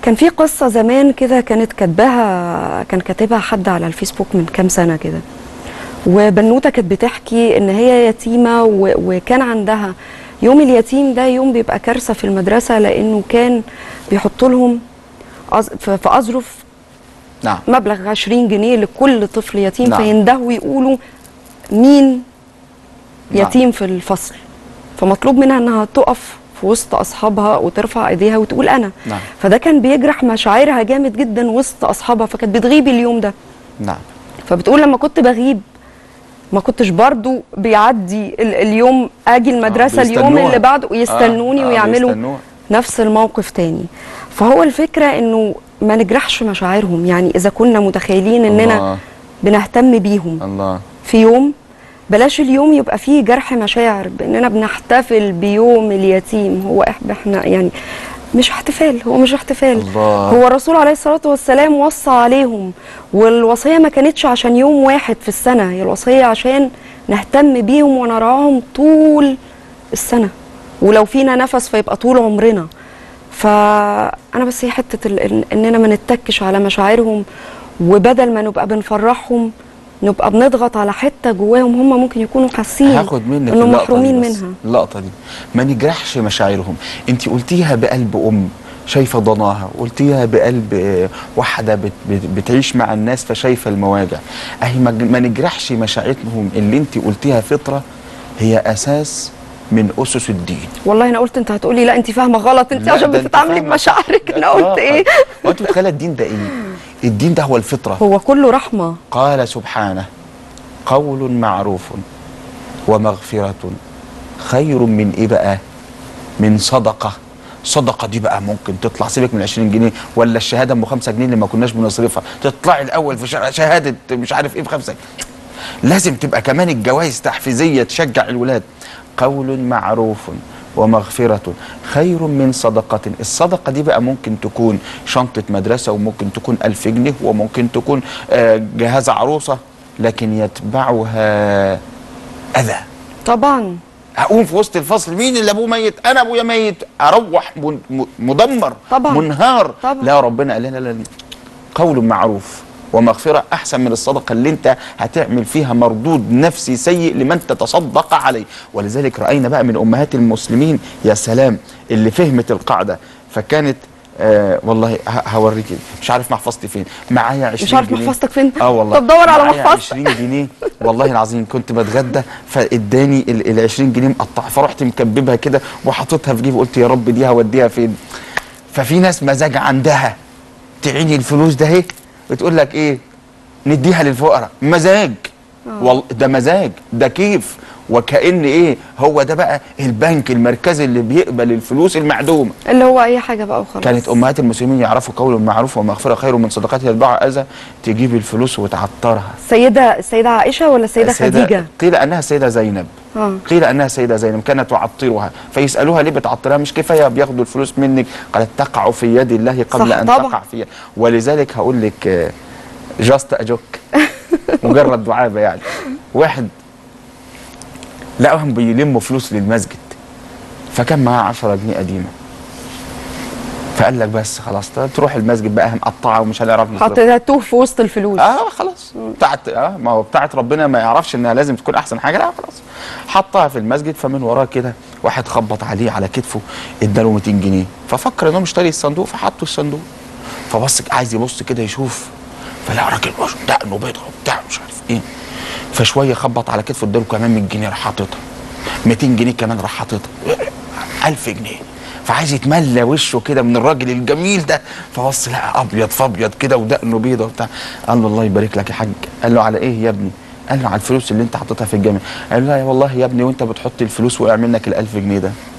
كان في قصة زمان كده كانت كاتباها كان كاتبها حد على الفيسبوك من كام سنة كده وبنوتة كانت بتحكي ان هي يتيمة و... وكان عندها يوم اليتيم ده يوم بيبقى كارثة في المدرسة لانه كان بيحطوا لهم أز... في في اظرف نعم مبلغ 20 جنيه لكل طفل يتيم نعم. فيندهوا يقولوا مين نعم. يتيم في الفصل فمطلوب منها انها تقف في وسط اصحابها وترفع ايديها وتقول انا نعم. فده كان بيجرح مشاعرها جامد جدا وسط اصحابها فكانت بتغيب اليوم ده نعم فبتقول لما كنت بغيب ما كنتش برضو بيعدي ال- اليوم اجي المدرسه اليوم بيستنوها. اللي بعده ويستنوني آه، آه، ويعملوا بيستنوها. نفس الموقف تاني فهو الفكره انه ما نجرحش مشاعرهم يعني اذا كنا متخيلين اننا الله. بنهتم بيهم الله في يوم بلاش اليوم يبقى فيه جرح مشاعر باننا بنحتفل بيوم اليتيم هو إح- احنا يعني مش احتفال هو مش احتفال الله. هو الرسول عليه الصلاه والسلام وصى عليهم والوصيه ما كانتش عشان يوم واحد في السنه هي الوصيه عشان نهتم بيهم ونرعاهم طول السنه ولو فينا نفس فيبقى طول عمرنا فانا بس هي حته ال- إن- اننا ما نتكش على مشاعرهم وبدل ما نبقى بنفرحهم نبقى بنضغط على حته جواهم هم ممكن يكونوا حاسين هاخد منك انهم اللقطة محرومين دي بس. منها اللقطة دي ما نجرحش مشاعرهم انت قلتيها بقلب ام شايفة ضناها قلتيها بقلب آه، واحدة بت بت بتعيش مع الناس فشايفة المواجع اهي ما ما نجرحش مشاعرهم اللي انت قلتيها فطرة هي اساس من اسس الدين والله انا قلت انت هتقولي لا انت فاهمه غلط انت لا، عشان ده أنت بتتعاملي فاهمة بمشاعرك انا إطلاقاً. قلت ايه وانت متخيلة الدين ده ايه الدين ده هو الفطرة هو كله رحمه قال سبحانه قول معروف ومغفرة خير من ايه بقى من صدقة صدقة دي بقى ممكن تطلع سيبك من 20 جنيه ولا الشهادة ام 5 جنيه اللي ما كناش بنصرفها تطلعي الأول في شهادة- شهادة مش عارف ايه ب 5 لازم تبقى كمان الجوائز تحفيزية تشجع الولاد قول معروف ومغفرة خير من صدقة الصدقة دي بقى ممكن تكون شنطة مدرسة وممكن تكون ألف جنيه وممكن تكون آه، جهاز عروسة لكن يتبعها أذى طبعا هقوم في وسط الفصل مين اللي ابوه ميت انا ابويا ميت اروح من- م- مدمر طبعاً. منهار طبعا لا ربنا قال لا لا لا قول معروف ومغفرة أحسن من الصدقة اللي أنت هتعمل فيها مردود نفسي سيء لمن تتصدق عليه ولذلك رأينا بقى من أمهات المسلمين يا سلام اللي فهمت القاعدة فكانت آه والله ه- هوريك مش عارف محفظتي فين معايا 20 عارف جنيه. محفظتك فين؟ اه والله طب دور على معايا محفظتك. 20 جنيه والله العظيم كنت بتغدى فاداني ال ال 20 جنيه مقطعه فرحت مكببها كده وحاططها في جيبي قلت يا رب دي هوديها فين ففي ناس مزاج عندها تعيني الفلوس ده اهي بتقول لك ايه نديها للفقراء مزاج والله ده مزاج ده كيف وكأن ايه هو ده بقى البنك المركزي اللي بيقبل الفلوس المعدومه اللي هو اي حاجه بقى وخلاص كانت امهات المسلمين يعرفوا قول المعروف ومغفره خير من صدقات يتبعها اذى تجيب الفلوس وتعطرها السيده السيده عائشه ولا السيده خديجه قيل انها السيده زينب اه قيل انها السيده زينب كانت تعطرها فيسالوها ليه بتعطرها مش كفايه بياخدوا الفلوس منك قالت تقع في يد الله قبل صح ان طبعا. تقع في يد ولذلك هقول لك جاست اجوك مجرد دعابه يعني واحد لقاهم بيلموا فلوس للمسجد فكان معاه 10 جنيه قديمه فقال لك بس خلاص تروح المسجد بقى مقطعه ومش هنعرف نصرفها حطيتها في وسط الفلوس اه خلاص بتاعت اه ما هو بتاعت ربنا ما يعرفش انها لازم تكون احسن حاجه لا خلاص حطها في المسجد فمن وراه كده واحد خبط عليه على كتفه اداله 200 جنيه ففكر ان هو مشتري الصندوق فحطه الصندوق فبص عايز يبص كده يشوف فلقى راجل مش دقنه بيضه وبتاع مش عارف ايه فشويه خبط على كتفه اداله كمان 100 جنيه راح حاططها 200 جنيه كمان راح حاططها 1000 جنيه فعايز يتملى وشه كده من الراجل الجميل ده فبص لقى ابيض فابيض كده ودقنه بيضه وبتاع قال له الله يبارك لك يا حاج قال له على ايه يا ابني قال له على الفلوس اللي انت حاططها في الجامع قال له لا والله يا ابني وانت بتحط الفلوس وقع منك ال 1000 جنيه ده